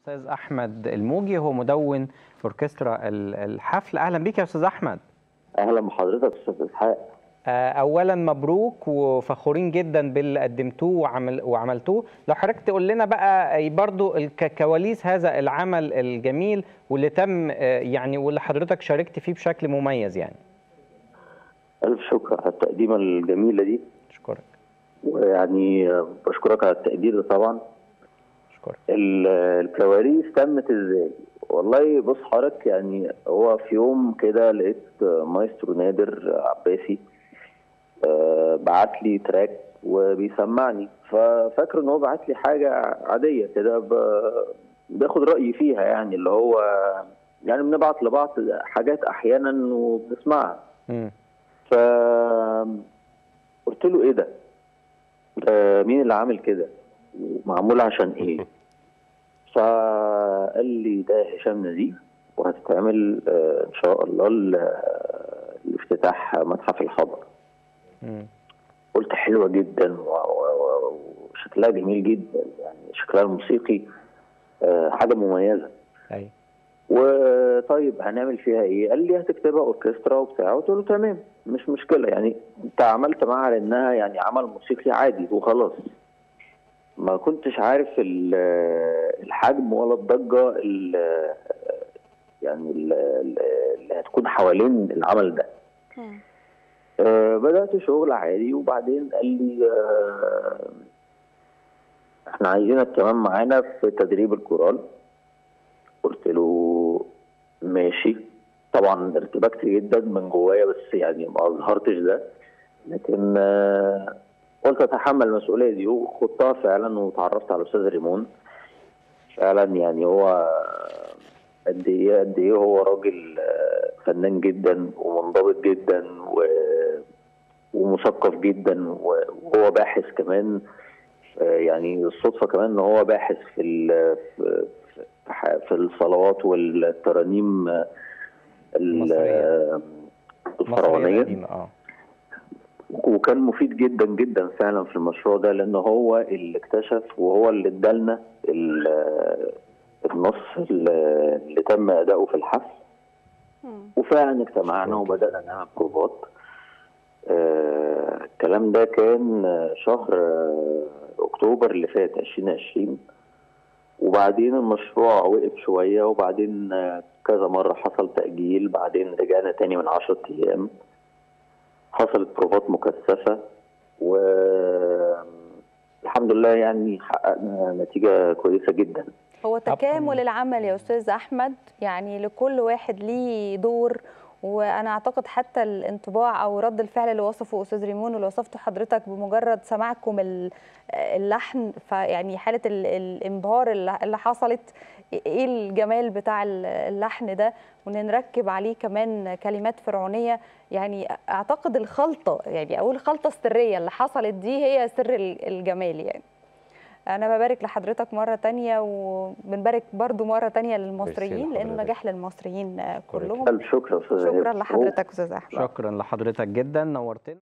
استاذ احمد الموجي هو مدون في اوركسترا ال- الحفل اهلا بيك يا استاذ احمد اهلا بحضرتك استاذ اسحاق آه، اولا مبروك وفخورين جدا باللي قدمتوه وعمل وعملتوه لو حضرتك تقول لنا بقى برضو الك- كواليس هذا العمل الجميل واللي تم آه، يعني واللي حضرتك شاركت فيه بشكل مميز يعني الف شكر على التقديمه الجميله دي اشكرك ويعني آه، بشكرك على التقدير ده طبعا اشكرك ال- الكواليس تمت ازاي والله بص حضرتك يعني هو في يوم كده لقيت آه، مايسترو نادر عباسي آه، بعت لي تراك وبيسمعني ففاكر ان هو بعت لي حاجه عاديه كده ب- باخد رايي فيها يعني اللي هو يعني بنبعت لبعض حاجات احيانا وبنسمعها مم. ف قلت له ايه ده؟ ده مين اللي عامل كده؟ ومعمول عشان ايه؟ فقال لي ده هشام نزيه وهتتعمل آه، ان شاء الله ل- آه، لافتتاح متحف الحضر مم. قلت حلوه جدا و- و- و- وشكلها جميل جدا يعني شكلها الموسيقي آه، حاجه مميزه ايوه وطيب هنعمل فيها ايه؟ قال لي هتكتبها اوركسترا وبتاع قلت له تمام مش مشكله يعني تعاملت معاها على انها يعني عمل موسيقي عادي وخلاص ما كنتش عارف ال- الحجم ولا الضجه ال- يعني ال- ال- اللي هتكون حوالين العمل ده مم. آه، بدأت شغل عادي وبعدين قال لي آه، احنا عايزينك كمان معانا في تدريب الكورال قلت له ماشي طبعا ارتبكت جدا من جوايا بس يعني ما اظهرتش ده لكن آه، قلت اتحمل المسؤوليه دي وخضتها فعلا وتعرفت على الاستاذ ريمون فعلا يعني هو قد ايه قد ايه هو راجل آه، فنان جدا ومنضبط جدا و ومثقف جدا و- وهو باحث كمان آه، يعني الصدفه كمان ان هو باحث في ال- في في ح- في الصلوات والترانيم آه، ال- المصرية. آه، مصرية الفرعونيه القديمة اه وكان مفيد جدا جدا فعلا في المشروع ده لان هو اللي اكتشف وهو اللي ادالنا ال- النص اللي اللي تم اداؤه في الحفل مم. وفعلا اجتمعنا وبدانا نعمل بروفات آه، الكلام ده كان آه، شهر آه، اكتوبر اللي فات 2020 وبعدين المشروع وقف شويه وبعدين آه، كذا مره حصل تاجيل بعدين رجعنا تاني من 10 ايام حصلت بروفات مكثفه و الحمد لله يعني حققنا نتيجه كويسه جدا هو تكامل العمل يا استاذ احمد يعني لكل واحد ليه دور وانا اعتقد حتى الانطباع او رد الفعل اللي وصفه استاذ ريمون واللي وصفته حضرتك بمجرد سماعكم ال- اللحن فيعني حاله ال- الانبهار اللي اللي حصلت ايه الجمال بتاع ال- اللحن ده وان نركب عليه كمان كلمات فرعونيه يعني اعتقد الخلطه يعني او الخلطه السريه اللي حصلت دي هي سر ال- الجمال يعني انا ببارك لحضرتك مره تانية وبنبارك برضو مره تانية للمصريين لانه لحضرتك. نجاح للمصريين كلهم الف شكر يا استاذ شكرا هبة. لحضرتك استاذ احمد شكرا لحضرتك جدا نورتنا